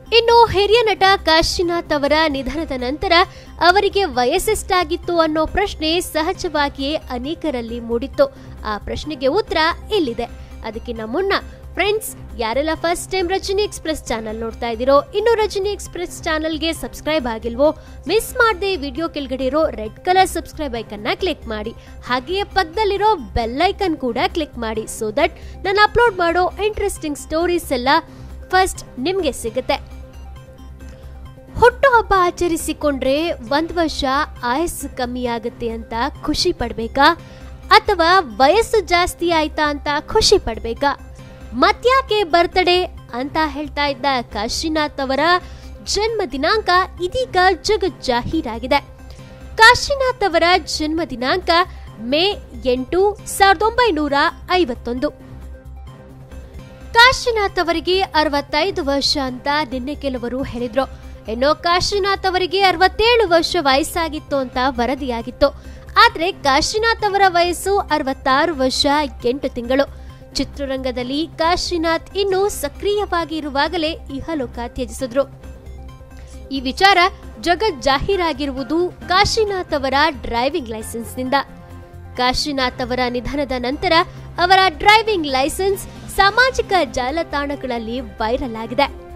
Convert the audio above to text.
ಇನ್ನು ಹಿರಿಯ ನಟ ಕಾಶಿನಾಥ್ ಅವರ ನಿಧನದ ನಂತರ ಅವರಿಗೆ ವಯಸ್ಸೆಷ್ಟಾಗಿತ್ತು ಅನ್ನೋ ಪ್ರಶ್ನೆ ಸಹಜವಾಗಿಯೇ ಅನೇಕರಲ್ಲಿ ಮೂಡಿತ್ತು ಆ ಪ್ರಶ್ನೆಗೆ ಉತ್ತರ ಇಲ್ಲಿದೆ ಅದಕ್ಕಿಂತ ಮುನ್ನ ಫ್ರೆಂಡ್ಸ್ ಯಾರೆಲ್ಲ first time Rajani express channel ನೋಡ್ತಾ ಇದ್ದೀರೋ ಇನ್ನು ರಜನಿ ಎಕ್ಸ್ಪ್ರೆಸ್ ಚಾನಲ್ಗೆ ಸಬ್ಸ್ಕ್ರೈಬ್ ಆಗಿಲ್ವೋ ಮಿಸ್ ಮಾಡದೆ ವಿಡಿಯೋ ಕೆಳಗಡೆ ಇರೋ ರೆಡ್ ಕಲರ್ ಸಬ್ಸ್ಕ್ರೈಬ್ ಐಕನ್ನ ಕ್ಲಿಕ್ ಮಾಡಿ ಹಾಗೆಯೇ ಪಕ್ಕದಲ್ಲಿರೋ ಬೆಲ್ ಐಕನ್ ಕೂಡ ಕ್ಲಿಕ್ ಮಾಡಿ ಸೊ ದಟ್ ನಾನು ಅಪ್ಲೋಡ್ ಮಾಡೋ ಇಂಟ್ರೆಸ್ಟಿಂಗ್ ಸ್ಟೋರೀಸ್ ಎಲ್ಲ ಫಸ್ಟ್ ನಿಮಗೆ ಸಿಗುತ್ತೆ ಹುಟ್ಟುಹಬ್ಬ ಆಚರಿಸಿಕೊಂಡ್ರೆ ಒಂದ್ ವರ್ಷ ಆಯಸ್ಸು ಕಮ್ಮಿ ಆಗುತ್ತೆ ಅಂತ ಖುಷಿ ಪಡ್ಬೇಕಾ ಅಥವಾ ವಯಸ್ಸು ಜಾಸ್ತಿ ಆಯ್ತಾ ಅಂತ ಖುಷಿ ಪಡ್ಬೇಕಾ ಮತ್ಯಾಕೆ ಬರ್ತಡೇ ಅಂತ ಹೇಳ್ತಾ ಇದ್ದ ಕಾಶಿನಾಥ್ ಅವರ ಜನ್ಮ ದಿನಾಂಕ ಇದೀಗ ಜಗತ್ ಜಾಹೀರಾಗಿದೆ ಕಾಶಿನಾಥ್ ಅವರ ಜನ್ಮ ದಿನಾಂಕ ಮೇ ಎಂಟು ಸಾವಿರದ ಒಂಬೈನೂರ ಐವತ್ತೊಂದು ಕಾಶಿನಾಥ್ ಅವರಿಗೆ ಅರವತ್ತೈದು ವರ್ಷ ಅಂತ ನಿನ್ನೆ ಕೆಲವರು ಹೇಳಿದ್ರು ಇನ್ನು ಕಾಶಿನಾಥ್ ಅವರಿಗೆ ಅರವತ್ತೇಳು ವರ್ಷ ವಯಸ್ಸಾಗಿತ್ತು ಅಂತ ವರದಿಯಾಗಿತ್ತು ಆದ್ರೆ ಕಾಶಿನಾಥ್ ಅವರ ವಯಸ್ಸು ಅರವತ್ತಾರು ವರ್ಷ ಎಂಟು ತಿಂಗಳು ಚಿತ್ರರಂಗದಲ್ಲಿ ಕಾಶಿನಾಥ್ ಇನ್ನೂ ಸಕ್ರಿಯವಾಗಿ ಇರುವಾಗಲೇ ಇಹಲೋಕ ತ್ಯಜಿಸಿದ್ರು ಈ ವಿಚಾರ ಜಗತ್ ಜಾಹೀರಾಗಿರುವುದು ಕಾಶಿನಾಥ್ ಅವರ ಡ್ರೈವಿಂಗ್ ಲೈಸೆನ್ಸ್ನಿಂದ ಕಾಶಿನಾಥ್ ಅವರ ನಿಧನದ ನಂತರ ಅವರ ಡ್ರೈವಿಂಗ್ ಲೈಸೆನ್ಸ್ ಸಾಮಾಜಿಕ ಜಾಲತಾಣಗಳಲ್ಲಿ ವೈರಲ್ ಆಗಿದೆ